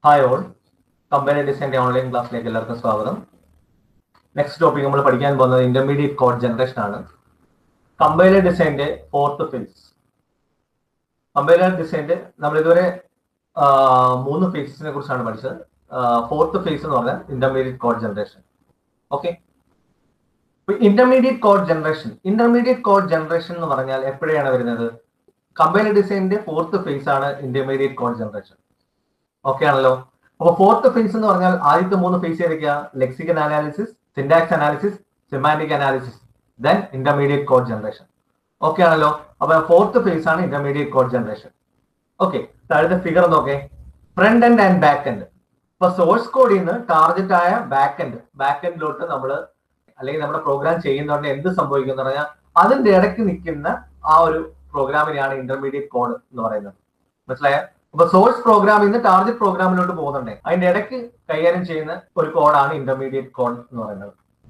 Hi all company ഡിസൈൻ്റെ online ക്ലാസ്സിലേക്ക് എല്ലാവർക്കും സ്വാഗതം നെക്സ്റ്റ് ടോപ്പിക് നമ്മൾ പഠിക്കാൻ പോകുന്നത് ഇന്റർമീഡിയറ്റ് കോഡ് ജനറേഷൻ ആണ് കമ്പൈലർ ഡിസൈൻ്റെ ഫോർത്ത് ഫേസ് കമ്പൈലർ ഡിസൈൻ്റെ നമ്മൾ ഇതുവരെ ആ, മൂന്ന് ഫേസസിനെ കുറിച്ചാണ് പഠിച്ചത് ഫോർത്ത് ഫേസ് എന്ന് പറഞ്ഞാൽ intermediate code generation okay intermediate code generation intermediate code generation എന്ന് പറഞ്ഞാൽ എപ്പോഴാണ് വരുന്നത് കമ്പൈലർ ഡിസൈനിന്റെ ഫോർത്ത് ഫേസ് ആണ് ഇന്റർമീഡിയറ്റ് കോഡ് ജനറേഷൻ ഓക്കെ ആണല്ലോ അപ്പൊ ഫോർത്ത് ഫേസ് എന്ന് പറഞ്ഞാൽ ആദ്യത്തെ മൂന്ന് ഫേസ് ഏതൊക്കെയാ lexical analysis syntax analysis semantic analysis then intermediate code generation okay ആണല്ലോ അപ്പൊ ഫോർത്ത് ഫേസ് ആണ് ഇന്റർമീഡിയറ്റ് കോഡ് ജനറേഷൻ ഓക്കെ താഴത്തെ ഫിഗർ നോക്കേ front end and back end ഇപ്പൊ സോഴ്സ് കോഡിൽ നിന്ന് ടാർഗറ്റ് ആയ ബാക്ക് എൻഡ് ബാക്ക് എൻഡിലോട്ട് നമ്മൾ അല്ലെങ്കിൽ നമ്മുടെ പ്രോഗ്രാം ചെയ്യുന്നതുകൊണ്ട് എന്ത് സംഭവിക്കും എന്ന് പറഞ്ഞാൽ അതിന്റെ ഇടയ്ക്ക് നിൽക്കുന്ന ആ ഒരു പ്രോഗ്രാമിനെയാണ് ഇന്റർമീഡിയറ്റ് കോഡ് എന്ന് പറയുന്നത് മനസ്സിലായ അപ്പൊ സോഴ്സ് പ്രോഗ്രാമിൽ നിന്ന് ടാർഗറ്റ് പ്രോഗ്രാമിലോട്ട് പോകുന്നുണ്ട് അതിന്റെ ഇടയ്ക്ക് കൈകാര്യം ചെയ്യുന്ന ഒരു കോഡാണ് ഇന്റർമീഡിയറ്റ് കോഡ് എന്ന് പറയുന്നത്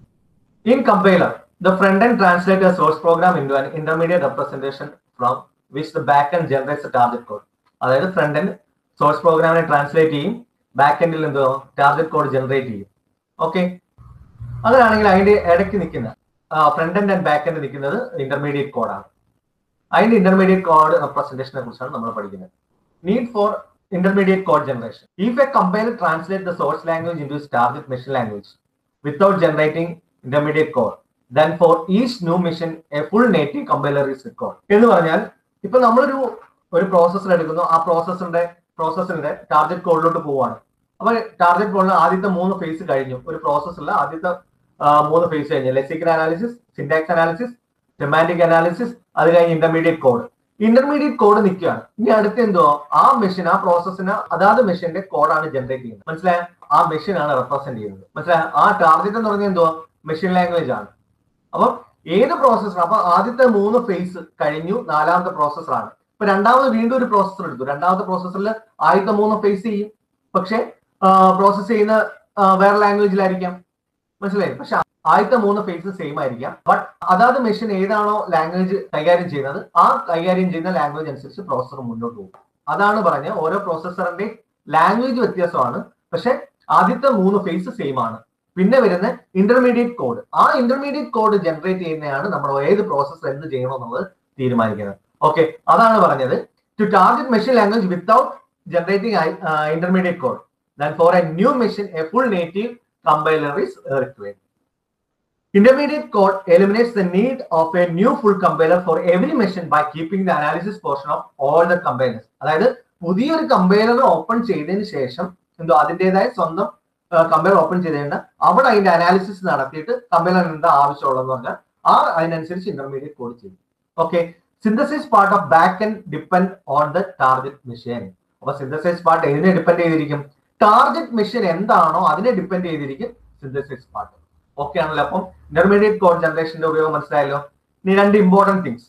in compiler the front end translate source program in an intermediate representation from which the back end generates target code അതായത് ഫ്രണ്ട് ആൻഡ് സോഴ്സ് പ്രോഗ്രാമിനെ ട്രാൻസ്ലേറ്റ് ചെയ്യും ബാക്ക് എൻഡിൽ എന്തോ ടാർഗറ്റ് കോഡ് ജനറേറ്റ് ചെയ്യും ഓക്കെ അങ്ങനെയാണെങ്കിൽ അതിന്റെ ഇടയ്ക്ക് നിൽക്കുന്ന front end and back end നിൽക്കുന്നത് ഇന്റർമീഡിയറ്റ് കോഡാണ് അതിന്റെ ഇന്റർമീഡിയറ്റ് കോഡ് റെപ്രസെന്റേഷനെ കുറിച്ചാണ് നമ്മൾ പഠിക്കുന്നത് need for intermediate code generation. If a compiler translates the source language into its target machine language without generating intermediate code, then for each new mission a full native compiler is required. എന്ന് പറഞ്ഞാൽ ഇപ്പൊ നമ്മളൊരു ഒരു processor എടുക്കുന്നു ആ പ്രോസസ്സറിന്റെ പ്രോസസ്സറിന്റെ target കോഡിലോട്ട് പോവാണ് അപ്പൊ target കോഡിൽ ആദ്യത്തെ മൂന്ന് ഫേസ് കഴിഞ്ഞു ഒരു പ്രോസസ്സറിൽ ആദ്യത്തെ ആ, മൂന്ന് ഫേസ് കഴിഞ്ഞു lexical analysis syntax analysis semantic analysis അത് കഴിഞ്ഞ് ഇന്റർമീഡിയറ്റ് കോഡ് ഇന്റർമീഡിയറ്റ് കോഡ് നിൽക്കുകയാണ് ഇനി അടുത്ത് എന്തോ ആ മെഷീൻ ആ പ്രോസസ്സിന് അതാത് മെഷീന്റെ കോഡാണ് ജനറേറ്റ് ചെയ്യുന്നത് മനസ്സിലായ ആ മെഷീൻ ആണ് റെപ്രസെന്റ് ചെയ്യുന്നത് മനസ്സിലായ ആ ടാർഗറ്റ് എന്ന് പറഞ്ഞാൽ എന്തോ മെഷീൻ ലാംഗ്വേജ് ആണ് അപ്പം ഏത് പ്രോസസ്സർ അപ്പൊ ആദ്യത്തെ മൂന്ന് ഫേസ് കഴിഞ്ഞു നാലാമത്തെ പ്രോസസ്സറാണ് ഇപ്പൊ രണ്ടാമത് വീണ്ടും ഒരു പ്രോസസ്സർ എടുത്തു രണ്ടാമത്തെ പ്രോസസ്സറിൽ ആദ്യത്തെ മൂന്ന് ഫേസ് ചെയ്യും പക്ഷെ പ്രോസസ് ചെയ്യുന്ന ആ, വേറെ ലാംഗ്വേജിലായിരിക്കാം മനസ്സിലായി പക്ഷെ ആദ്യത്തെ മൂന്ന് ഫേസ് സെയിം ആയിരിക്കാം ബട്ട് അതാത് മെഷീൻ ഏതാണോ ലാംഗ്വേജ് കൈകാര്യം ചെയ്യുന്നത് ആ കൈകാര്യം ചെയ്യുന്ന ലാംഗ്വേജ് അനുസരിച്ച് പ്രോസസ്സർ മുന്നോട്ട് പോകും അതാണ് പറഞ്ഞ ഓരോ പ്രോസസ്സറിന്റെ ലാംഗ്വേജ് വ്യത്യാസമാണ് പക്ഷെ ആദ്യത്തെ മൂന്ന് ഫേസ് സെയിം ആണ് പിന്നെ വരുന്ന ഇന്റർമീഡിയറ്റ് കോഡ് ആ ഇന്റർമീഡിയറ്റ് കോഡ് ജനറേറ്റ് ചെയ്യുന്നതാണ് നമ്മൾ ഏത് പ്രോസസ്സർ എന്ത് ചെയ്യണമെന്നുള്ളത് തീരുമാനിക്കുന്നത് ഓക്കെ അതാണ് പറഞ്ഞത് to target machine language without generating intermediate code then for a new machine a full native compiler is required Intermediate code eliminates the need of a new full compiler for every machine by keeping the analysis portion of all the compilers. അതായത് പുതിയൊരു compiler open ചെയ്തതിന് ശേഷം എന്തോ അതിൻ്റെതായ സ്വന്തം compiler open ചെയ്തേണ്ട അവിടെ അതിന്റെ analysis നടത്തിയിട്ട് കമ്പൈലർ എന്താ ആവശ്യമുള്ളതെന്ന് പറഞ്ഞാൽ ആ അതിനനുസരിച്ച് ഇന്റർമീഡിയറ്റ് കോഡ് ചെയ്യും okay synthesis part of back end depend on the target machine അപ്പൊ സിന്തസിസ് പാർട്ട് ഏതിനെ ഡിപ്പെൻഡ് ചെയ്തിരിക്കും ടാർഗറ്റ് മെഷീൻ എന്താണോ അതിനെ ഡിപ്പെൻഡ് ചെയ്തിരിക്കും സിന്തസിസ് പാർട്ട് ഓക്കെ ആണല്ലോ അപ്പം ഇന്റർമീഡിയറ്റ് കോഡ് ജനറേഷന്റെ ഉപയോഗം മനസ്സിലായല്ലോ ഇനി രണ്ട് ഇമ്പോർട്ടന്റ് തിങ്സ്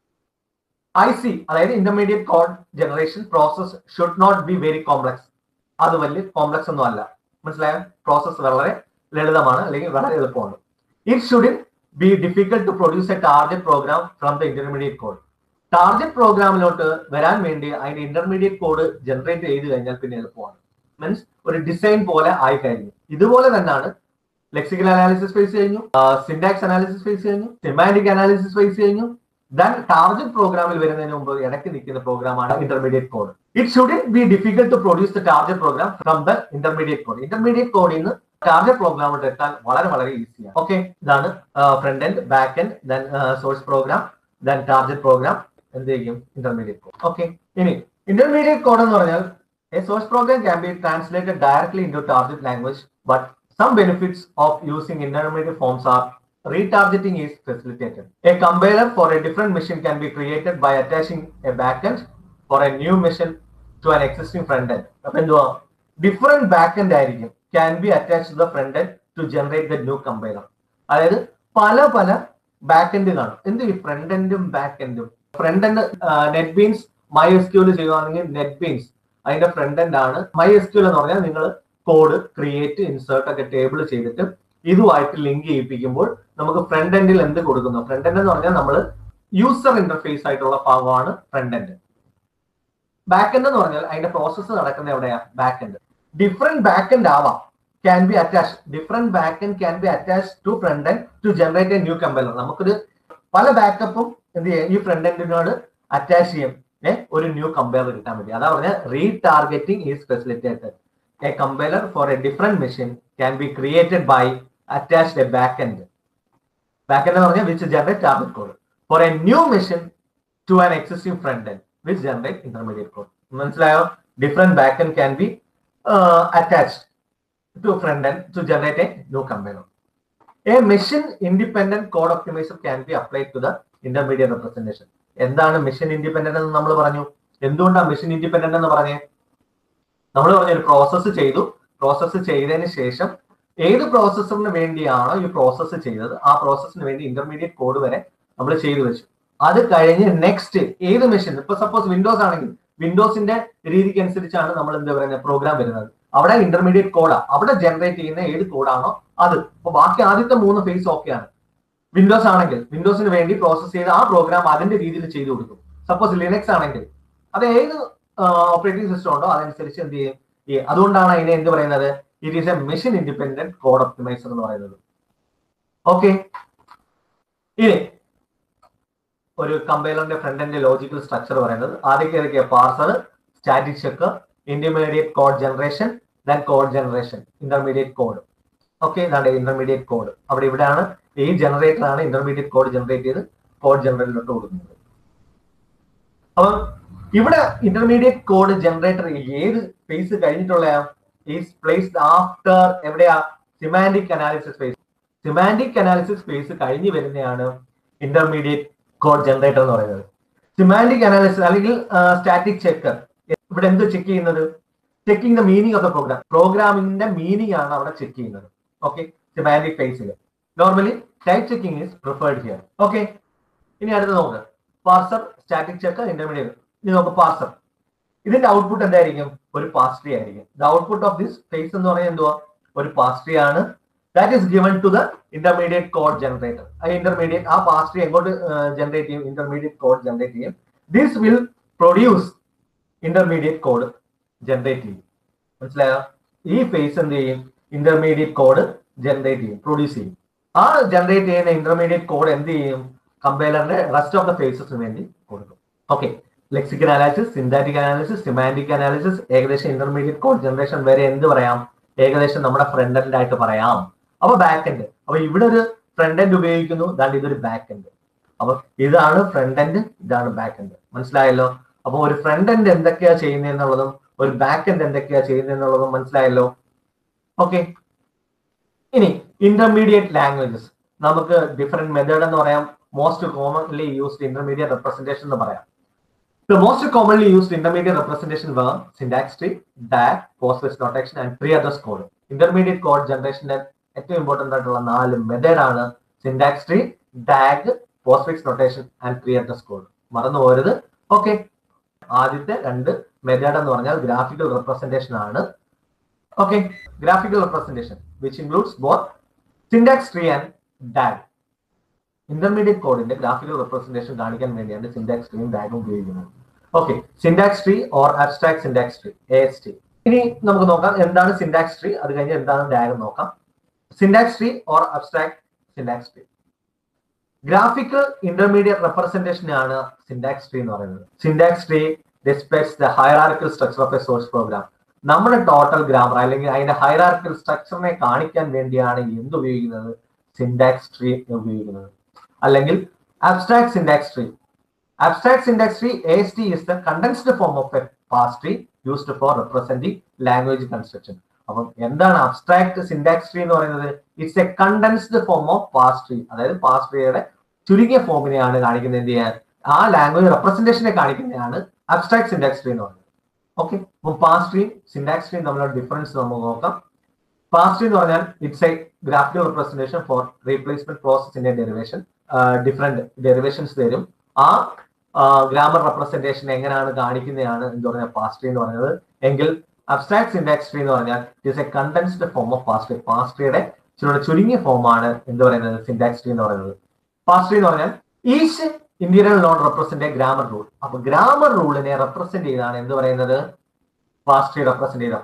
ഐ സി അതായത് intermediate code generation process should not be very complex അത് വലിയ കോംപ്ലക്സ് ഒന്നും അല്ല മനസ്സിലായോ പ്രോസസ് വളരെ ലളിതമാണ് അല്ലെങ്കിൽ വളരെ എളുപ്പമാണ് it shouldn't be difficult to produce a target program from the intermediate code target പ്രോഗ്രാമിലോട്ട് വരാൻ വേണ്ടി അതിന്റെ ഇന്റർമീഡിയറ്റ് കോഡ് ജനറേറ്റ് ചെയ്ത് കഴിഞ്ഞാൽ പിന്നെ എളുപ്പമാണ് മീൻസ് ഒരു ഡിസൈൻ പോലെ ആയി കഴിഞ്ഞു ഇതുപോലെ തന്നെയാണ് ലെക്സിക്കൽ അനാലിസിസ് ഫേസ് കഴിഞ്ഞു സിൻഡാക്സ് അനാലിസിസ് ഫേസ് കഴിഞ്ഞു സെമാൻറ്റിക് അനാലിസിസ് ഫേസ് കഴിഞ്ഞു ദൻ ടാർഗറ്റ് പ്രോഗ്രാമിൽ വരുന്നതിന് മുമ്പ് ഇടയ്ക്ക് നിൽക്കുന്ന പ്രോഗ്രാമാണ് intermediate code it should be difficult to produce the target program from the intermediate code intermediate കോഡിൽ നിന്ന് ടാർഗറ്റ് പ്രോഗ്രാമിലോട്ട് എത്താൻ വളരെ വളരെ ഈസിയാണ് ഓക്കെ ഇതാണ് front end back end then source program then target program എന്ത് ചെയ്യും ഇന്റർമീഡിയറ്റ് കോഡ് ഓക്കെ ഇനി ഇന്റർമീഡിയറ്റ് കോഡ് എന്ന് പറഞ്ഞാൽ A source program can be translated directly into target language, but some benefits of using intermediate forms are retargeting is facilitated. A compiler for a different machine can be created by attaching a backend for a new machine to an existing front end. അപ്പൊ എന്തുവാ different back end ആയിരിക്കും can be attach to the front end to generate the new compiler അതായത് പല പല back end കാണും എന്ത് ഈ front എൻഡും ബാക്ക് എൻഡും front end NetBeans MySQL ചെയ്യുകയാണെങ്കിൽ നെറ്റ് ബീൻസ് അതിന്റെ ഫ്രണ്ട് എൻഡ് ആണ് മൈ എസ് ക്യൂൽ എന്ന് പറഞ്ഞാൽ നിങ്ങൾ കോഡ് ക്രിയേറ്റ് ഇൻസേർട്ട് ഒക്കെ ടേബിൾ ചെയ്തിട്ട് ഇതുമായിട്ട് ലിങ്ക് ചെയ്യിപ്പിക്കുമ്പോൾ നമുക്ക് ഫ്രണ്ട് എൻഡിൽ എന്ത് കൊടുക്കുന്നു ഫ്രണ്ട് എൻഡ് എന്ന് പറഞ്ഞാൽ നമ്മൾ യൂസർ ഇന്റർഫേസ് ആയിട്ടുള്ള ഭാഗമാണ് ഫ്രണ്ട് എൻഡ് ബാക്ക് എൻഡ് എന്ന് പറഞ്ഞാൽ അതിന്റെ പ്രോസസ്സ് നടക്കുന്ന എവിടെയാ back end different back end ആവാം can be attach different back end can be attach to front end to generate a new compiler നമുക്കൊരു പല ബാക്കപ്പും എന്ത് ചെയ്യാം ഈ ഫ്രണ്ട് എൻഡിനോട് അറ്റാച്ച് ചെയ്യും ഏ ഒരു ന്യൂ കമ്പൈലർ കിട്ടാൻ വേണ്ടി അതാ പറഞ്ഞ retargeting is facilitated a compiler for a different machine can be created by attached a back end back end എന്ന് പറഞ്ഞാൽ which generate target code for a new machine to an existing front end which generate intermediate code മനസ്സിലായോ different back end can be attached to front end to generate a new compiler a machine independent code optimizer can be applied to the intermediate representation എന്താണ് machine independent എന്ന് നമ്മൾ പറഞ്ഞു എന്തുകൊണ്ടാണ് machine independent എന്ന് പറഞ്ഞേ നമ്മൾ പറഞ്ഞ ഒരു പ്രോസസ്സ് ചെയ്തു പ്രോസസ്സ് ചെയ്തതിന് ശേഷം ഏത് പ്രോസസ്സറിന് വേണ്ടിയാണോ ഈ പ്രോസസ്സ് ചെയ്തത് ആ പ്രോസസ്സിന് വേണ്ടി ഇന്റർമീഡിയറ്റ് കോഡ് വരെ നമ്മൾ ചെയ്തു വെച്ചു അത് കഴിഞ്ഞ് നെക്സ്റ്റ് ഏത് മെഷീൻ ഇപ്പൊ സപ്പോസ് വിൻഡോസ് ആണെങ്കിൽ വിൻഡോസിന്റെ രീതിക്ക് അനുസരിച്ചാണ് നമ്മൾ എന്താ പറയുന്നത് പ്രോഗ്രാം വരുന്നത് അവിടെ ഇന്റർമീഡിയറ്റ് കോഡാ അവിടെ ജനറേറ്റ് ചെയ്യുന്ന ഏത് കോഡാണോ അത് അപ്പൊ ബാക്കി ആദ്യത്തെ മൂന്ന് ഫേസ് ഓക്കെയാണ് വിൻഡോസ് ആണെങ്കിൽ വിൻഡോസിന് വേണ്ടി പ്രോസസ് ചെയ്ത് ആ പ്രോഗ്രാം അതിന്റെ രീതിയിൽ ചെയ്തു കൊടുക്കും സപ്പോസ് ലിനക്സ് ആണെങ്കിൽ അത് ഏത് ഓപ്പറേറ്റിംഗ് സിസ്റ്റം ഉണ്ടോ അതനുസരിച്ച് എന്ത് ചെയ്യും ഈ അതുകൊണ്ടാണ് അതിനെ എന്ത് പറയുന്നത് it is a machine independent code optimizer എന്ന് പറയുന്നത് ഓക്കെ ഇനി ഒരു കമ്പൈലറിന്റെ ഫ്രണ്ട് എൻഡ് ലോജിക്കൽ സ്ട്രക്ചർ പറയുന്നത് ആദ്യം ഏതൊക്കെയാ parser static check intermediate code generation then code generation intermediate code okay ഇതാണ് ഇന്റർമീഡിയറ്റ് കോഡ് അവിടെ ഇവിടെയാണ് ഈ ജനറേറ്റർ ആണ് ഇന്റർമീഡിയറ്റ് കോഡ് ജനറേറ്റ് ചെയ്ത് കോഡ് ജനറേറ്ററിലോട്ട് കൊടുക്കുന്നത് അപ്പം ഇവിടെ ഇന്റർമീഡിയറ്റ് കോഡ് ജനറേറ്റർ ഏത് ഫേസ് കഴിഞ്ഞിട്ടുള്ള ഈസ് പ്ലേസ്ഡ് ആഫ്റ്റർ എവിടെയാ semantic analysis phase semantic analysis phase കഴിഞ്ഞ് വരുന്നതാണ് ഇന്റർമീഡിയറ്റ് കോഡ് ജനറേറ്റർ എന്ന് പറയുന്നത് സിമാൻറ്റിക് അനാലിസിസ് അല്ലെങ്കിൽ സ്റ്റാറ്റിക് ചെക്കർ ഇവിടെ എന്ത് ചെക്ക് ചെയ്യുന്നത് checking the meaning of the program പ്രോഗ്രാമിംഗിന്റെ മീനിങ് ആണ് അവിടെ ചെക്ക് ചെയ്യുന്നത് ഓക്കെ സിമാൻറ്റിക് ഫേസിൽ normally type checking is preferred here okay ഇനി അടുത്ത് നോക്ക് പാർസർ സ്റ്റാറ്റിക് ചെക്കർ ഇന്റർമീഡിയറ്റ് ഇനി നോക്ക് പാർസർ ഇതിന്റെ ഔട്ട്പുട്ട് എന്തായിരിക്കും ഒരു പാസ്ട്രി ആയിരിക്കും the output of this phase എന്ന് പറയുന്നത് എന്തുവാ ഒരു പാസ്ട്രി ആണ് that is given to the intermediate code generator ആ ഇന്റർമീഡിയറ്റ് ആ പാസ്ട്രി എങ്ങോട്ട് ജനറേറ്റ് ചെയ്യും ഇന്റർമീഡിയറ്റ് കോഡ് ജനറേറ്റ് ചെയ്യും this will produce intermediate code generate ചെയ്യും മനസ്സിലായോ ഈ ഫേസ് എന്ത് ചെയ്യും ഇന്റർമീഡിയറ്റ് കോഡ് ജനറേറ്റ് ചെയ്യും പ്രൊഡ്യൂസ് ചെയ്യും ആ ജനറേറ്റ് ചെയ്യുന്ന ഇന്റർമീഡിയറ്റ് കോഡ് എന്ത് ചെയ്യും കമ്പൈലറിന്റെ റെസ്റ്റ് ഓഫ് ദ ഫേസസിന് വേണ്ടി കൊടുക്കും okay lexical analysis സിന്താറ്റിക് analysis semantic analysis ഏകദേശം ഇന്റർമീഡിയറ്റ് കോഡ് ജനറേഷൻ വരെ എന്ത് പറയാം ഏകദേശം നമ്മുടെ ഫ്രണ്ട് എൻഡ് ആയിട്ട് പറയാം അപ്പൊ ബാക്ക് എൻഡ് അപ്പൊ ഇവിടെ ഒരു ഫ്രണ്ട് എൻഡ് ഉപയോഗിക്കുന്നു ദാണ്ട് ഇതൊരു ബാക്ക് എൻഡ് അപ്പൊ ഇതാണ് ഫ്രണ്ട് എൻഡ് ഇതാണ് ബാക്ക് എൻഡ് മനസ്സിലായല്ലോ അപ്പൊ ഒരു ഫ്രണ്ട് എൻഡ് എന്തൊക്കെയാ ചെയ്യുന്നതെന്നുള്ളതും ഒരു ബാക്ക് എൻഡ് എന്തൊക്കെയാ ചെയ്യുന്നതെന്നുള്ളതും മനസ്സിലായല്ലോ ഓക്കെ ഇനി ഇന്റർമീഡിയറ്റ് ലാംഗ്വേജസ് നമുക്ക് ഡിഫറെന്റ് മെത്തേഡ് എന്ന് പറയാം most commonly used intermediate representation എന്ന് പറയാം The most commonly used intermediate representation were syntax tree, DAG, postfix notation and three others code. Intermediate code generationന്റെ ഏറ്റവും ഇമ്പോർട്ടന്റ് ആയിട്ടുള്ള നാല് മെത്തേഡ് ആണ് syntax tree DAG postfix notation and three address code മറന്നു പോരുത് okay ആദ്യത്തെ രണ്ട് മെത്തേഡ് എന്ന് പറഞ്ഞാൽ ഗ്രാഫിക്കൽ റെപ്രസെന്റേഷൻ ആണ് okay graphical representation which includes both syntax tree and DAG intermediate കോഡിന്റെ ഗ്രാഫിക്കൽ റെപ്രസെന്റേഷൻ കാണിക്കാൻ വേണ്ടിയാണ് സിൻഡാക്സ് ട്രീയും ഡാഗും ഉപയോഗിക്കുന്നത് okay syntax tree or abstract syntax tree A S T ഇനി നമുക്ക് നോക്കാം എന്താണ് സിൻഡാക്സ് ട്രീ അത് കഴിഞ്ഞ് എന്താണ് ഡാഗ് നോക്കാം syntax tree or abstract syntax tree graphical intermediate representation ആണ് സിൻഡാക്സ് ട്രീ എന്ന് പറയുന്നത് syntax tree displays the hierarchical structure of a source program നമ്മുടെ ടോട്ടൽ ഗ്രാമർ അല്ലെങ്കിൽ അതിന്റെ ഹൈറാർക്കൽ സ്ട്രക്ചറിനെ കാണിക്കാൻ വേണ്ടിയാണ് എന്ത് ഉപയോഗിക്കുന്നത് സിൻഡാക്സ് ട്രീ ഉപയോഗിക്കുന്നത് അല്ലെങ്കിൽ abstract syntax tree. Abstract syntax tree AST is the condensed form of a parse tree used for representing language construction. അപ്പം എന്താണ് അബ്സ്ട്രാക്ട് സിൻഡാക്സ് ട്രീ എന്ന് പറയുന്നത് it's a condensed form of parse tree അതായത് parse ട്രീയുടെ ചുരുങ്ങിയ ഫോമിനെയാണ് കാണിക്കുന്നത് എന്ത് ചെയ്യാൻ ആ ലാംഗ്വേജ് റെപ്രസെന്റേഷനെ കാണിക്കുന്നതാണ് അബ്സ്ട്രാക്ട് സിൻഡാക്സ് ട്രീ എന്ന് പറയുന്നത് ഓക്കെ അപ്പം പാസ് ട്രീ സിൻഡാക്സ് ട്രീ തമ്മിലുള്ള ഡിഫറൻസ് നമുക്ക് നോക്കാം പാസ് ട്രീ എന്ന് പറഞ്ഞാൽ it's a graphical representation for replacement പ്രോസസിന്റെ ഡെറിവേഷൻ ഡിഫറെന്റ് ഡെറിവേഷൻസ് തരും ആ ഗ്രാമർ റെപ്രസെന്റേഷൻ എങ്ങനെയാണ് കാണിക്കുന്നതാണ് എന്ന് പറഞ്ഞാൽ പാസ് ട്രീ എന്ന് പറയുന്നത് എങ്കിൽ അബ്സ്ട്രാക്ട് സിൻഡാക്സ് ട്രീ എന്ന് പറഞ്ഞാൽ it's a condensed form of parse tree parse ട്രീയുടെ ഇച്ചിരി ചുരുങ്ങിയ ഫോമാണ് എന്ത് പറയുന്നത് സിൻഡാക്സ് ട്രീ എന്ന് പറയുന്നത് പാസ് ട്രീ എന്ന് പറഞ്ഞാൽ each interior node represent grammar rule അപ്പൊ ഗ്രാമർ റൂളിനെ റെപ്രസെന്റ് ചെയ്താണ് എന്ത് പറയുന്നത് പാസ് ട്രീ റെപ്രസെന്റ് ചെയ്ത് അപ്പൊ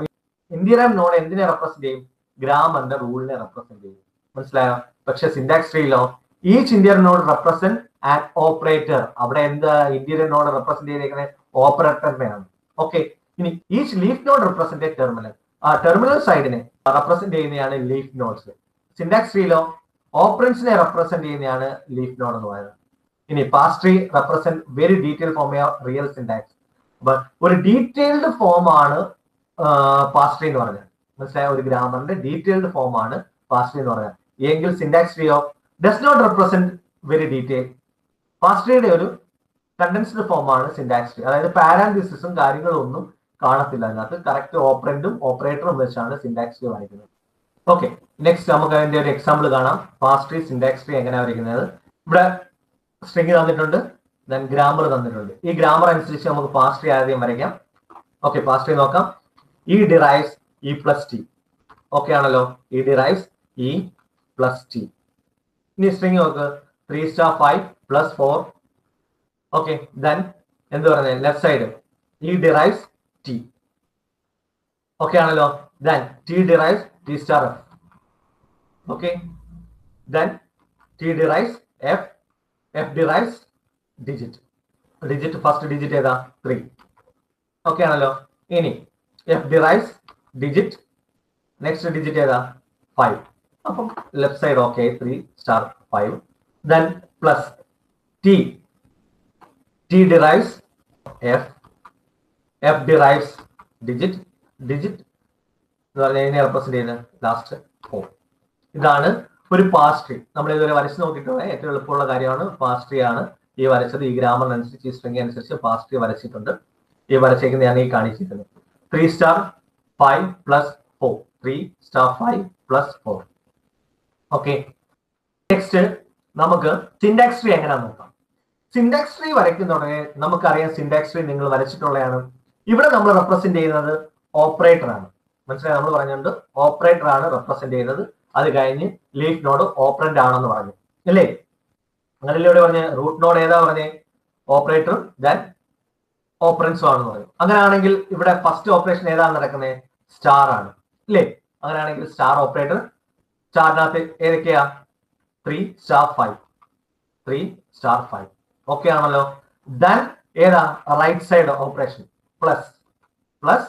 ഇന്ത്യൻ നോഡ് എന്തിനെ റെപ്രസെന്റ് ചെയ്യും ഗ്രാമറിന്റെ റൂളിനെ റെപ്രസെന്റ് ചെയ്യും മനസ്സിലായോ പക്ഷെ സിൻഡാക്സ് ട്രീയിലോ each interior node represent an operator അവിടെ എന്താ ഇന്ത്യൻ നോഡ് റെപ്രസെന്റ് ചെയ്തേക്കുന്നത് ഓപ്പറേറ്ററിനെയാണ് ഓക്കെ ഇനി each leaf node represent terminal ആ ടെർമിനൽ സൈഡിനെ റെപ്രസെന്റ് ചെയ്യുന്നതാണ് ലീഫ് നോഡ്സ് സിൻഡാക്സ് ട്രീയിലോ ഓപ്പറൻസിനെ റെപ്രസെന്റ് ചെയ്യുന്നതാണ് ലീഫ് നോഡ് എന്ന് പറയുന്നത് ഇനി parse tree represent very detail form real syntax അപ്പൊ ഒരു ഡീറ്റെയിൽഡ് ഫോം ആണ് പാസ്ട്രി എന്ന് പറഞ്ഞത് മനസ്സിലായ ഒരു ഗ്രാമറിന്റെ ഡീറ്റെയിൽഡ് ഫോം ആണ് പാസ്ട്രി എന്ന് പറഞ്ഞത് എങ്കിൽ സിൻഡാക്സ് ട്രീയോ does not represent very detail പാസ്ട്രിയുടെ ഒരു കണ്ടൻസ്ഡ് ഫോം ആണ് സിൻഡാക്സ് ട്രീ അതായത് പാരാന്തിസിസും കാര്യങ്ങളും ഒന്നും കാണത്തില്ല അതിനകത്ത് കറക്റ്റ് ഓപ്പറന്റും ഓപ്പറേറ്ററും വെച്ചാണ് സിൻഡാക്സ് ട്രീ വായിക്കുന്നത് ഓക്കെ നെക്സ്റ്റ് നമുക്ക് അതിന്റെ ഒരു എക്സാമ്പിൾ കാണാം പാസ്ട്രി സിൻഡാക്സ് ട്രീ എങ്ങനെയാണ് വരയ്ക്കുന്നത് ഇവിടെ സ്ട്രിങ് തന്നിട്ടുണ്ട് ദെൻ ഗ്രാമർ തന്നിട്ടുണ്ട് ഈ ഗ്രാമർ അനുസരിച്ച് നമുക്ക് പാസ്ട്രി ആദ്യം വരയ്ക്കാം ഓക്കെ പാസ്ട്രി നോക്കാം E derives E plus T okay ആണല്ലോ E derives E plus T ഇനി സ്ട്രിങ് നോക്ക് three star five plus four okay then എന്ത് പറയുന്നത് left side E derives T okay ആണല്ലോ then T derives T star F okay then T derives F F derives digit digit first digit ഏതാ three okay ആണല്ലോ ഇനി F derives digit next digit ഏതാ five അപ്പം left side okay three star five then plus T T derives F F derives digit digit എന്ന് പറഞ്ഞാൽ ഇതിനെ represent ചെയ്യുന്നത് last four ഇതാണ് ഒരു പാസ്ട്രി നമ്മൾ ഇതുവരെ വരച്ച് നോക്കിയിട്ടുള്ള ഏറ്റവും എളുപ്പമുള്ള കാര്യമാണ് പാസ്ട്രി ആണ് ഈ വരച്ചത് ഈ ഗ്രാമറിനനുസരിച്ച് ഈ സ്ട്രിങ് അനുസരിച്ച് പാസ്ട്രി വരച്ചിട്ടുണ്ട് ഈ വരച്ചേക്കുന്നതാണ് ഈ കാണിച്ചിരിക്കുന്നത് three star five plus four three star five plus four okay next നമുക്ക് സിൻഡാക്സ് ട്രീ എങ്ങനെയാന്ന് നോക്കാം സിൻഡാക്സ് ട്രീ വരയ്ക്കുന്നുണ്ടെങ്കിൽ നമുക്കറിയാം സിൻഡാക്സ് ട്രീ നിങ്ങൾ വരച്ചിട്ടുള്ളതാണ് ഇവിടെ നമ്മൾ റെപ്രസെന്റ് ചെയ്യുന്നത് ഓപ്പറേറ്റർ ആണ് മനസ്സിലായി നമ്മൾ പറഞ്ഞിട്ടുണ്ട് ഓപ്പറേറ്റർ ആണ് റെപ്രസെന്റ് ചെയ്യുന്നത് അത് കഴിഞ്ഞ് ലീഫ് നോഡ് ഓപ്പറന്റ് ആണെന്ന് പറഞ്ഞു അല്ലേ അങ്ങനെയല്ലേ ഇവിടെ പറഞ്ഞ റൂട്ട് നോഡ് ഏതാ പറഞ്ഞേ ഓപ്പറേറ്ററും ദെൻ ഓപ്പറൻസും ആണെന്ന് പറഞ്ഞു അങ്ങനെയാണെങ്കിൽ ഇവിടെ ഫസ്റ്റ് ഓപ്പറേഷൻ ഏതാണ് നടക്കുന്നത് സ്റ്റാർ ആണ് അല്ലേ അങ്ങനെയാണെങ്കിൽ സ്റ്റാർ ഓപ്പറേറ്റർ സ്റ്റാറിനകത്ത് ഏതൊക്കെയാ three star five three star five okay ആണല്ലോ ദെൻ ഏതാ right side operation plus plus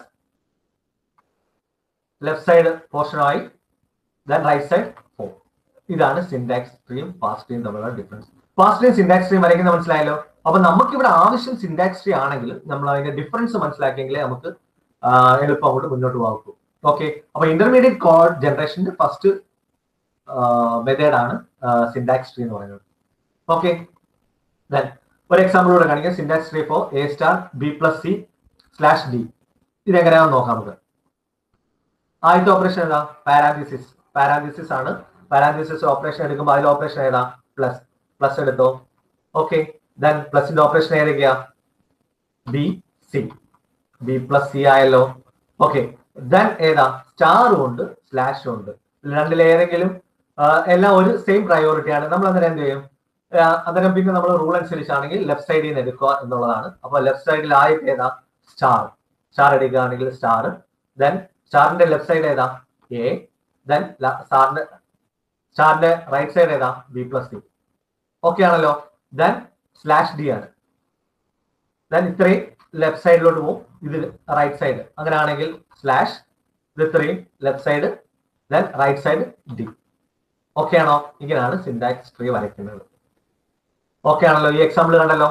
left side പോർഷനായി ദെൻ റൈറ്റ് സൈഡ് ഫോർ ഇതാണ് സിൻഡാക്സ് ട്രീയും പാസ്റ്റ് ട്രീയും തമ്മിലുള്ള ഡിഫറൻസ് പാസ്റ്റ് ട്രീയും സിൻഡാക്സ് ട്രീയും വരയ്ക്കുന്നത് മനസ്സിലായല്ലോ അപ്പൊ നമുക്ക് ഇവിടെ ആവശ്യം സിൻഡാക്സ് ട്രീ ആണെങ്കിൽ നമ്മൾ അതിന്റെ ഡിഫറൻസ് മനസ്സിലാക്കിയെങ്കിലേ നമുക്ക് എളുപ്പം അങ്ങോട്ട് മുന്നോട്ട് പോകൂ ഓക്കെ അപ്പൊ ഇന്റർമീഡിയറ്റ് കോഡ് ജനറേഷന്റെ ഫസ്റ്റ് മെത്തേഡ് ആണ് സിൻഡാക്സ് ട്രീ എന്ന് പറയുന്നത് ഓക്കെ ദെൻ ഒരു എക്സാമ്പിൾ കൂടെ കാണിക്കാം syntax tree for A star B plus C slash D ഇതെങ്ങനെയാണെന്ന് നോക്കാം നമുക്ക് ആദ്യത്തെ ഓപ്പറേഷൻ ഏതാ പാരാന്തിസിസ് പാരാന്തിസിസ് ആണ് പാരാന്തിസിസ് ഓപ്പറേഷൻ എടുക്കുമ്പോൾ അതിൽ ഓപ്പറേഷൻ ഏതാ പ്ലസ് പ്ലസ് എടുത്തോ ഓക്കെ ദെൻ പ്ലസിന്റെ ഓപ്പറേഷൻ ഏതൊക്കെയാ B C B plus C ആയല്ലോ ഓക്കെ ദെൻ ഏതാ സ്റ്റാറും ഉണ്ട് സ്ലാഷും ഉണ്ട് രണ്ടിൽ ഏതെങ്കിലും എല്ലാം ഒരു സെയിം പ്രയോറിറ്റി ആണ് നമ്മൾ അന്നേരം എന്ത് ചെയ്യും അന്നേരം പിന്നെ നമ്മൾ റൂൾ അനുസരിച്ചാണെങ്കിൽ ലെഫ്റ്റ് സൈഡിൽ നിന്ന് എടുക്കുക എന്നുള്ളതാണ് അപ്പൊ ലെഫ്റ്റ് സൈഡിൽ ആയിട്ട് ഏതാ സ്റ്റാർ സ്റ്റാർ എടുക്കുകയാണെങ്കിൽ സ്റ്റാർ ദെൻ സ്റ്റാറിന്റെ ലെഫ്റ്റ് സൈഡ് ഏതാ എ ദെൻ സ്റ്റാറിന്റെ സ്റ്റാറിന്റെ റൈറ്റ് സൈഡ് ഏതാ ബി പ്ലസ് സി ഓക്കെ ആണല്ലോ ദെൻ സ്ലാഷ് ഡി ആണ് ദെൻ ഇത്രയും ലെഫ്റ്റ് സൈഡിലോട്ട് പോകും ഇത് റൈറ്റ് സൈഡ് അങ്ങനെയാണെങ്കിൽ സ്ലാഷ് ഇത് ഇത്രയും left side then right side D okay ആണോ ഇങ്ങനെയാണ് സിൻഡാക്സ് ട്രീ വരയ്ക്കുന്നത് ഓക്കെ ആണല്ലോ ഈ എക്സാമ്പിൾ കണ്ടല്ലോ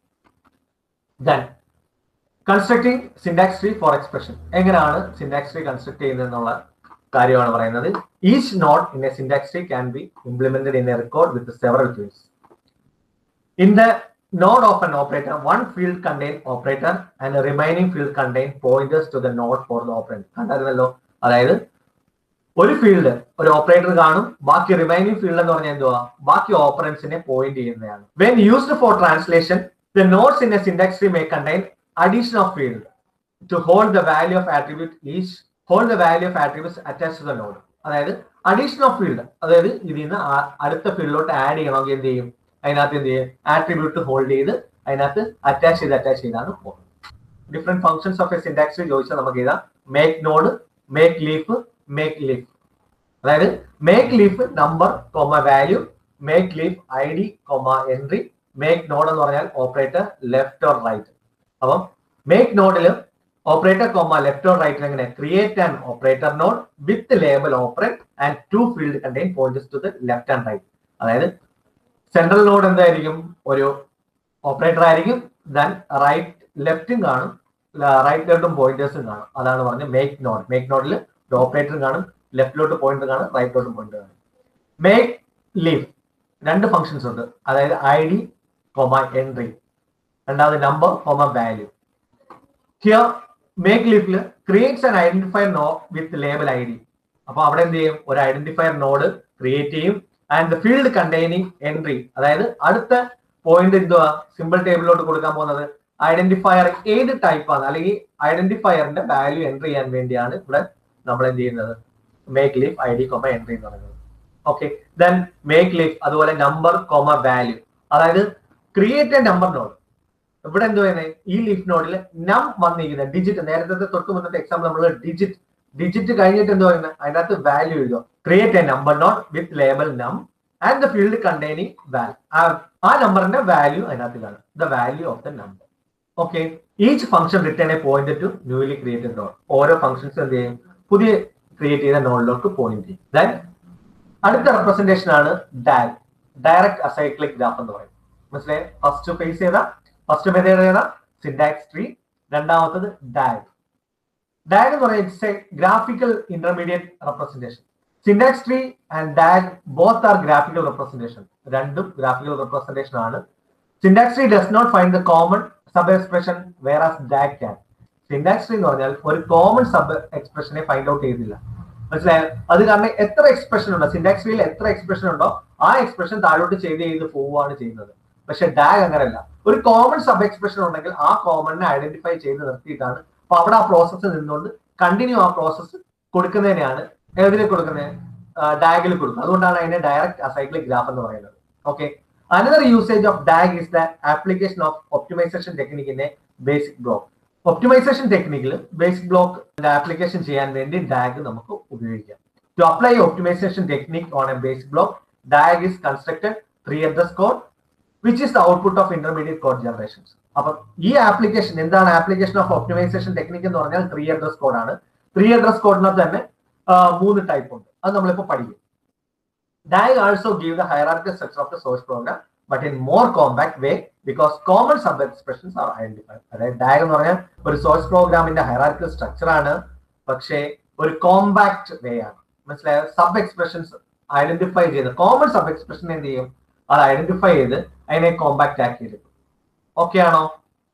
then constructing syntax tree for expression എങ്ങനെയാണ് സിൻഡാക്സ് ട്രീ കൺസ്ട്രക്ട് ചെയ്യുന്നത് എന്നുള്ള കാര്യമാണ് പറയുന്നത് each node in a syntax tree can be implemented in a record with several fields in the node of an operator, one field contain operator and the remaining field contain pointers to the node for the operand. കണ്ടായിരുന്നല്ലോ അതായത് ഒരു field ഒരു operator കാണും ബാക്കി remaining field എന്ന് പറഞ്ഞാൽ എന്തുവാ ബാക്കി ഓപ്പറൻസിനെ പോയിന്റ് ചെയ്യുന്നതാണ് when used for translation the nodes in a syntax tree may contain addition of field to hold the value of attribute each hold the value of attributes attach to the node അതായത് addition of field അതായത് ഇതിൽ നിന്ന് അടുത്ത ഫീൽഡിലോട്ട് add ചെയ്യണമെങ്കിൽ എന്ത് ചെയ്യും അതിനകത്ത് എന്ത് ചെയ്യും ആട്രിബ്യൂട്ട് ഹോൾഡ് ചെയ്ത് അതിനകത്ത് അറ്റാച്ച് ചെയ്ത് അറ്റാച്ച് ചെയ്താണ് പോകുന്നത് different functions of a syntax ചോദിച്ചാൽ നമുക്ക് ഇതാ make node make leaf make leaf അതായത് make leaf number comma value make leaf I D comma entry make node എന്ന് പറഞ്ഞാൽ ഓപ്പറേറ്റർ ലെഫ്റ്റ് ഓർ റൈറ്റ് അപ്പം മേക്ക് നോഡിൽ operator comma left or right എങ്ങനെ create and operator node with label operate and two field contain points to the left and right അതായത് central node എന്തായിരിക്കും ഒരു operator ആയിരിക്കും then right ലെഫ്റ്റും കാണും റൈറ്റിലോട്ടും പോയിന്റേഴ്സും കാണും അതാണ് പറഞ്ഞത് മേക്ക് നോഡ് മേക്ക് നോഡിൽ ഒരു ഓപ്പറേറ്ററും കാണും ലെഫ്റ്റിലോട്ട് പോയിന്റ് കാണും റൈറ്റിലോട്ട് പോയിന്റ് കാണും മേക്ക് ലീവ് രണ്ട് ഫങ്ഷൻസ് ഉണ്ട് അതായത് ഐ ഡി കൊമ എൻട്രി രണ്ടാമത് number comma value here make ലീഫിൽ creates an identifier node with label I D അപ്പൊ അവിടെ എന്ത് ചെയ്യും ഒരു ഐഡന്റിഫയർ നോഡ് ക്രിയേറ്റ് ചെയ്യും and the field containing entry അതായത് അടുത്ത പോയിന്റ് എന്തുവാ സിമ്പിൾ ടേബിളിലോട്ട് കൊടുക്കാൻ പോകുന്നത് ഐഡന്റിഫയർ ഏത് ടൈപ്പ് ആണ് അല്ലെങ്കിൽ ഐഡന്റിഫയറിന്റെ വാല്യൂ എൻട്രി ചെയ്യാൻ വേണ്ടിയാണ് ഇവിടെ നമ്മൾ എന്ത് ചെയ്യുന്നത് make leaf I D comma entry എന്ന് പറയുന്നത് ഓക്കെ ദെൻ മേക്ക് ലീഫ് അതുപോലെ നമ്പർ കൊമ വാല്യൂ അതായത് ക്രിയേറ്റ് എ നമ്പർ നോഡ് ഇവിടെ എന്ത് പറയുന്നത് ഈ ലീഫ് നോഡിൽ നം വന്നിരിക്കുന്നത് ഡിജിറ്റ് നേരത്തെ തൊട്ട് മുന്നത്തെ എക്സാമ്പിൾ നമ്മൾ ഡിജിറ്റ് ഡിജിറ്റ് കഴിഞ്ഞിട്ട് എന്ത് പറയുന്നത് അതിനകത്ത് വാല്യൂ എഴുതുക create a number node with label num and the field containing value ആ നമ്പറിന്റെ വാല്യൂ അതിനകത്ത് കാണും the value of the number okay each function return a point to newly created node ഓരോ ഫംഗ്ഷൻസ് എന്ത് ചെയ്യും പുതിയ ക്രിയേറ്റ് ചെയ്ത നോഡിലോട്ട് പോയിന്റ് ചെയ്യും ദെൻ അടുത്ത റെപ്രസെന്റേഷൻ ആണ് ഡാഗ് ഡയറക്റ്റ് അസൈക്ലിക് ഗ്രാഫ് എന്ന് പറയും മനസ്സിലായി ഫസ്റ്റ് ഫേസ് ചെയ്ത ഫസ്റ്റ് മെത്തേഡ് ഏതാ സിൻഡാക്സ് ട്രീ രണ്ടാമത്തത് ഡാഗ് ഡാഗ് എന്ന് പറയുന്നത് it's a graphical intermediate representation syntax tree and DAG both are graphical representation രണ്ടും ഗ്രാഫിക്കൽ റെപ്രസെന്റേഷൻ ആണ് syntax tree does not find the common subexpression whereas DAG can syntax tree എന്ന് പറഞ്ഞാൽ ഒരു common സബ് എക്സ്പ്രഷനെ find out ചെയ്തില്ല മനസ്സിലായോ അത് കാരണം എത്ര എക്സ്പ്രഷൻ ഉണ്ടോ സിൻഡാക്സ് ട്രീയിൽ എത്ര എക്സ്പ്രഷൻ ഉണ്ടോ ആ എക്സ്പ്രഷൻ താഴോട്ട് ചെയ്ത് ചെയ്ത് പോവുകയാണ് ചെയ്യുന്നത് പക്ഷെ ഡാഗ് അങ്ങനെയല്ല ഒരു കോമൺ സബ് എക്സ്പ്രഷൻ ഉണ്ടെങ്കിൽ ആ കോമണിനെ ഐഡന്റിഫൈ ചെയ്ത് നിർത്തിയിട്ടാണ് അപ്പൊ അവിടെ ആ പ്രോസസ്സ് നിന്നുകൊണ്ട് കണ്ടിന്യൂ ആ പ്രോസസ്സ് കൊടുക്കുന്നതിനെയാണ് ഏതിൽ കൊടുക്കുന്നത് ഡാഗിൽ കൊടുക്കുന്നത് അതുകൊണ്ടാണ് അതിനെ ഡയറക്റ്റ് അസൈക്ലിക് ഗ്രാഫ് എന്ന് പറയുന്നത് okay another usage of DAG is the application of optimization technique in a basic block optimization ടെക്നിക്കിൽ ബേസിക് ബ്ലോക്ക് ആപ്ലിക്കേഷൻ ചെയ്യാൻ വേണ്ടി ഡാഗ് നമുക്ക് ഉപയോഗിക്കാം to apply optimization technique on a basic block DAG is constructed three address code which is the output of intermediate code generations അപ്പൊ ഈ application എന്താണ് application of optimization technique എന്ന് പറഞ്ഞാൽ three address code ആണ് three address കോഡിനകത്ത് തന്നെ മൂന്ന് type ഉണ്ട് അത് നമ്മളിപ്പോൾ പഠിക്കും DAG also give the hierarchical structure of the source program, but in more compact way because common sub expressions are identified. അതായത് DAG എന്ന് പറഞ്ഞാൽ ഒരു സോഴ്സ് പ്രോഗ്രാമിന്റെ ഹൈറാർക്കിക്കൽ സ്ട്രക്ചർ ആണ് പക്ഷേ ഒരു കോമ്പാക്ട് വേ ആണ് മനസ്സിലായ സബ് എക്സ്പ്രഷൻസ് ഐഡന്റിഫൈ ചെയ്ത് കോമൺ സബ് എക്സ്പ്രഷൻ എന്ത് ചെയ്യും അത് ഐഡന്റിഫൈ ചെയ്ത് അതിനെ കോമ്പാക്ട് ആക്കി എടുക്കും ഓക്കെ ആണോ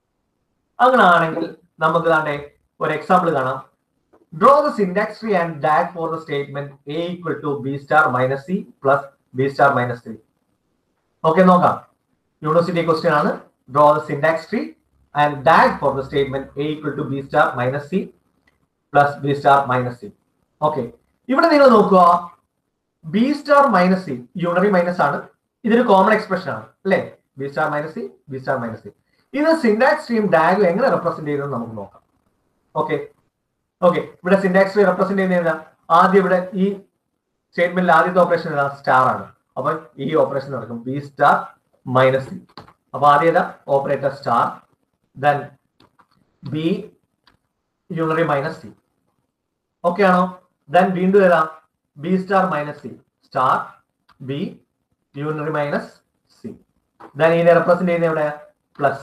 അങ്ങനെ ആണെങ്കിൽ നമുക്ക് താണ്ടെ ഒരു എക്സാമ്പിൾ കാണാം Draw the syntax tree and DAG for the statement A equal to B star minus C plus B star minus 3. Okay, നോക്കാം യൂണിവേഴ്സിറ്റി ക്വസ്റ്റ്യൻ ആണ് draw the syntax tree and DAG for the statement A equal to B star minus C plus B star minus C okay ഇവിടെ നിങ്ങൾ നോക്കുക B star minus C unary minus ആണ് ഇതൊരു common expression ആണ് അല്ലേ B star minus C B star minus C ഇത് syntax ട്രീം DAG എങ്ങനെ റെപ്രസെന്റ് ചെയ്യുന്നത് നമുക്ക് നോക്കാം ഓക്കെ ഓക്കെ ഇവിടെ സിൻഡാക്സ് ട്രീ റെപ്രസെന്റ് ചെയ്യുന്ന ആദ്യം ഇവിടെ ഈ സ്റ്റേറ്റ്മെന്റിൽ ആദ്യത്തെ ഓപ്പറേഷൻ ഏതാ സ്റ്റാർ ആണ് അപ്പൊ ഈ ഓപ്പറേഷൻ നടക്കും ബി സ്റ്റാർ മൈനസ് സി അപ്പൊ ആദ്യം ഏതാ operator star then B unary minus C okay ആണോ ദെൻ വീണ്ടും ഏതാ B star minus C star B unary minus C then ഇതിനെ റെപ്രസെന്റ് ചെയ്യുന്ന എവിടെ പ്ലസ്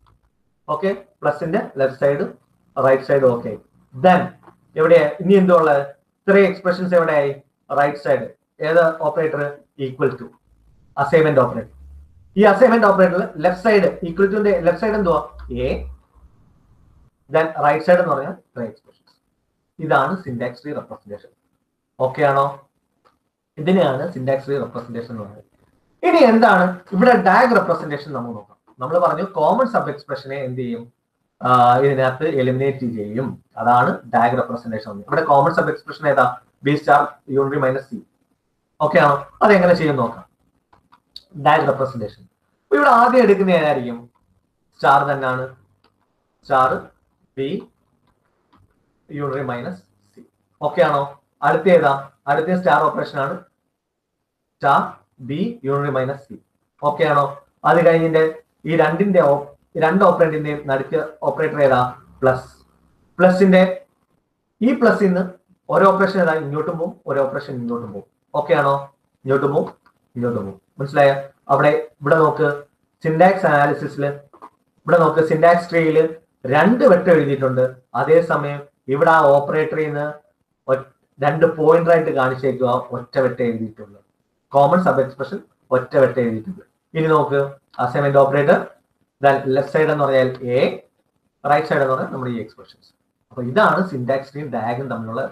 ഓക്കെ പ്ലസിന്റെ left side right side okay then എവിടെ ഇനി എന്തുള്ളത് ഇത്രയും എക്സ്പ്രഷൻസ് എവിടെയായി റൈറ്റ് സൈഡ് ഏത് operator equal to assignment operator ഈ അസൈൻമെന്റ് ഓപ്പറേറ്ററിൽ ലെഫ്റ്റ് സൈഡ് ഈക്വൽ ടുന്റെ ലെഫ്റ്റ് സൈഡ് എന്തുവാ എ ദെൻ റൈറ്റ് സൈഡ് എന്ന് പറഞ്ഞാൽ ഇത്രയും എക്സ്പ്രഷൻസ് ഇതാണ് സിൻഡാക്സ് ട്രീ റെപ്രസെന്റേഷൻ ഓക്കെ ആണോ ഇതിനെയാണ് സിൻഡാക്സ് ട്രീ റെപ്രസെന്റേഷൻ എന്ന് പറയുന്നത് ഇനി എന്താണ് ഇവിടെ ഡാഗ് റെപ്രസെന്റേഷൻ നമുക്ക് നോക്കാം നമ്മൾ പറഞ്ഞു കോമൺ സബ് എക്സ്പ്രഷനെ എന്ത് ചെയ്യും ഇതിനകത്ത് എലിമിനേറ്റ് ചെയ്യും അതാണ് ഡാഗ് റെപ്രസെന്റേഷൻ ഇവിടെ കോമൺ സബ് എക്സ്പ്രഷൻ ഏതാ B star unary minus C okay ആണോ അതെങ്ങനെ ചെയ്യും നോക്കാം ഡാഗ് റെപ്രസെന്റേഷൻ ഇവിടെ ആദ്യം എടുക്കുന്ന ഏതായിരിക്കും സ്റ്റാർ തന്നെയാണ് star B unary minus C okay ആണോ അടുത്ത ഏതാ അടുത്ത സ്റ്റാർ ഓപ്പറേഷൻ ആണ് star B unit minus C okay ആണോ അത് കഴിഞ്ഞിട്ട് ഈ രണ്ടിന്റെ ഓ- രണ്ട് ഓപ്പറേറ്റിന്റെയും നടുക്ക് ഓപ്പറേറ്റർ ഏതാ പ്ലസ് പ്ലസിന്റെ ഈ പ്ലസ് ഇന്ന് ഒരു ഓപ്പറേഷൻ ഏതാ ഇങ്ങോട്ടും പോവും ഒരു ഓപ്പറേഷൻ ഇങ്ങോട്ടും പോവും ഓക്കെ ആണോ ഇങ്ങോട്ടും പോവും ഇങ്ങോട്ടും പോവും മനസ്സിലായോ അവിടെ ഇവിടെ നോക്ക് സിൻഡാക്സ് അനാലിസിസിൽ ഇവിടെ നോക്ക് സിൻഡാക്സ് ട്രീയിൽ രണ്ട് വെട്ടം എഴുതിയിട്ടുണ്ട് അതേസമയം ഇവിടെ ആ ഓപ്പറേറ്ററിൽ നിന്ന് ഒ- രണ്ട് പോയിന്റർ ആയിട്ട് കാണിച്ചേക്കുക ഒറ്റ വെട്ടം എഴുതിയിട്ടുണ്ട് കോമൺ സബ് എക്സ്പ്രഷൻ ഒറ്റ വെട്ടം എഴുതിയിട്ടുണ്ട് ഇനി നോക്ക് അസൈൻമെന്റ് ഓപ്പറേറ്റർ ലെഫ്റ്റ് സൈഡ് എന്ന് പറഞ്ഞാൽ എ റൈറ്റ് സൈഡ് എന്ന് പറഞ്ഞാൽ നമ്മുടെ ഈ എക്സ്പ്രഷൻസ് അപ്പൊ ഇതാണ് സിൻഡാക്സ് സ്ട്രീം ഡയഗ്രം തമ്മിലുള്ള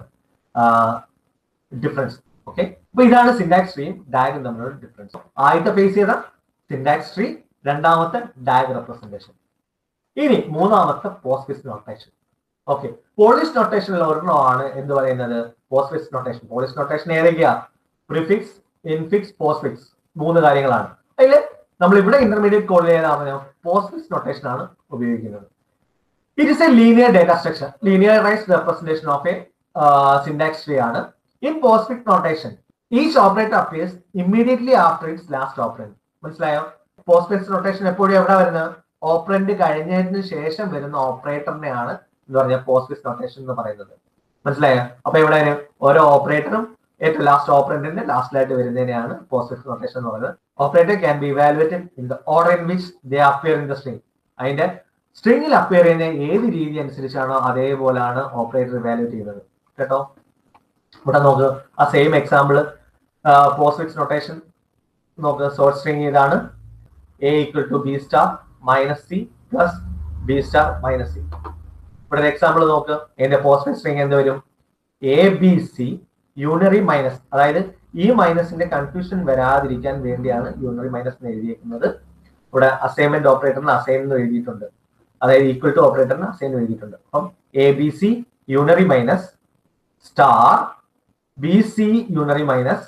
ഡിഫറൻസ് ഓക്കെ അപ്പൊ ഇതാണ് സിൻഡാക്സ് സ്ട്രീം ഡയഗ്രം തമ്മിലുള്ള ഡിഫറൻസ് ആദ്യത്തെ ഫേസ് ചെയ്ത സിൻഡാക്സ് ട്രീ രണ്ടാമത്തെ ഡയഗ് റെപ്രസെന്റേഷൻ ഇനി മൂന്നാമത്തെ പോസ്റ്റ്ഫിക്സ് നൊട്ടേഷൻ ഓക്കെ പോളിഷ് നൊട്ടേഷനിൽ ഒരെണ്ണമാണ് എന്ത് പറയുന്നത് പോസ്റ്റ്ഫിക്സ് നൊട്ടേഷൻ പോളിഷ് നൊട്ടേഷൻ ഏതൊക്കെയാ പ്രിഫിക്സ് ഇൻഫിക്സ് പോസ്റ്റ്ഫിക്സ് മൂന്ന് കാര്യങ്ങളാണ് അതിൽ നമ്മൾ ഇവിടെ ഇന്റർമീഡിയറ്റ് കോഡിൽ ഏതാണ് പോസ്റ്റ്ഫിക്സ് നൊട്ടേഷൻ ആണ് ഉപയോഗിക്കുന്നത് it is a linear data structure linearized representation of a syntax tree ആണ് in postfix notation each operator appears immediately after its last operate മനസ്സിലായോ പോസ്റ്റ്ഫിക്സ് നൊട്ടേഷൻ എപ്പോഴും എവിടെ വരുന്നത് ഓപ്പറന്റ് കഴിഞ്ഞതിന് ശേഷം വരുന്ന ഓപ്പറേറ്ററിനെയാണ് എന്ന് പറഞ്ഞാൽ പോസ്റ്റ്ഫിക്സ് നൊട്ടേഷൻ എന്ന് പറയുന്നത് മനസ്സിലായോ അപ്പൊ ഇവിടെ ഒരു ഓരോ ഓപ്പറേറ്ററും ഏറ്റവും ലാസ്റ്റ് ഓപ്പറേറ്ററിന്റെ ലാസ്റ്റിലായിട്ട് വരുന്നതിനെയാണ് പോസ്റ്റ്ഫിക്സ് നൊട്ടേഷൻ എന്ന് പറയുന്നത് operator can be evaluated in the order in which they appear in the string അതിന്റെ സ്ട്രിംഗിൽ അപ്പിയർ ചെയ്യുന്ന ഏത് രീതി അനുസരിച്ചാണോ അതേപോലെയാണ് ഓപ്പറേറ്റർ ഇവാലുവേറ്റ് ചെയ്യുന്നത് കേട്ടോ ഇവിടെ നോക്ക് ആ സെയിം എക്സാമ്പിൾ പോസ്റ്റ്ഫിക്സ് നൊട്ടേഷൻ നോക്ക് സോർട്ട് സ്ട്രിംഗ് ഇതാണ് A equal to B star minus C plus B star minus C ഇവിടെ ഒരു എക്സാമ്പിൾ നോക്ക് എന്റെ പോസ്റ്റ്ഫിക്സ് സ്ട്രിംഗ് എന്ത് വരും A B C unary minus അതായത് ഈ മൈനസിന്റെ കൺഫ്യൂഷൻ വരാതിരിക്കാൻ വേണ്ടിയാണ് യൂണറി മൈനസ് എന്ന് എഴുതിയിരിക്കുന്നത് ഇവിടെ അസൈൻമെന്റ് ഓപ്പറേറ്ററിന് അസൈൻ എന്ന് എഴുതിയിട്ടുണ്ട് അതായത് ഈക്വൽ ടു ഓപ്പറേറ്ററിന് അസൈൻ എഴുതിയിട്ടുണ്ട് അപ്പം A B C unary minus star B C unary minus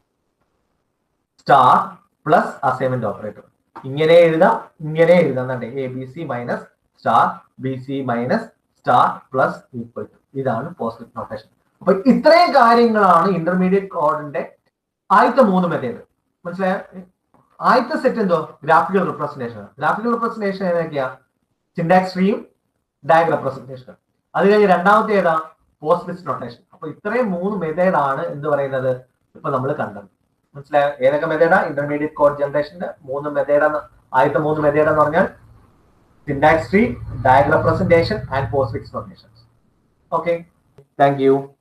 star plus assignment operator ഇങ്ങനെ എഴുതാം ഇങ്ങനെ എഴുതാം എന്നുണ്ട് A B C minus star B C minus star plus equal to ഇതാണ് പോസിറ്റീവ് നൊട്ടേഷൻ അപ്പൊ ഇത്രയും കാര്യങ്ങളാണ് ഇന്റർമീഡിയറ്റ് കോഡിന്റെ ആദ്യത്തെ മൂന്ന് മെത്തേഡ് മനസ്സിലായ ആദ്യത്തെ സെറ്റ് എന്തോ ഗ്രാഫിക്കൽ റിപ്രസെന്റേഷൻ ഗ്രാഫിക്കൽ റിപ്രസെന്റേഷൻ ഏതൊക്കെയാ സിൻഡാക്സ് ട്രീയും ഡയഗ് റെപ്രസെന്റേഷൻ അത് കഴിഞ്ഞ് രണ്ടാമത്തെ ഏതാ പോസ്റ്റ് നൊട്ടേഷൻ അപ്പൊ ഇത്രയും മൂന്ന് മെത്തേഡ് ആണ് എന്ത് പറയുന്നത് ഇപ്പൊ നമ്മൾ കണ്ടത് മനസ്സിലായോ ഏതൊക്കെ മെത്തേഡാ ഇന്റർമീഡിയറ്റ് കോഡ് ജനറേഷന്റെ മൂന്ന് മെത്തേഡ് ആദ്യത്തെ മൂന്ന് മെത്തേഡ് എന്ന് പറഞ്ഞാൽ syntax tree DAG representation and post notation okay thank U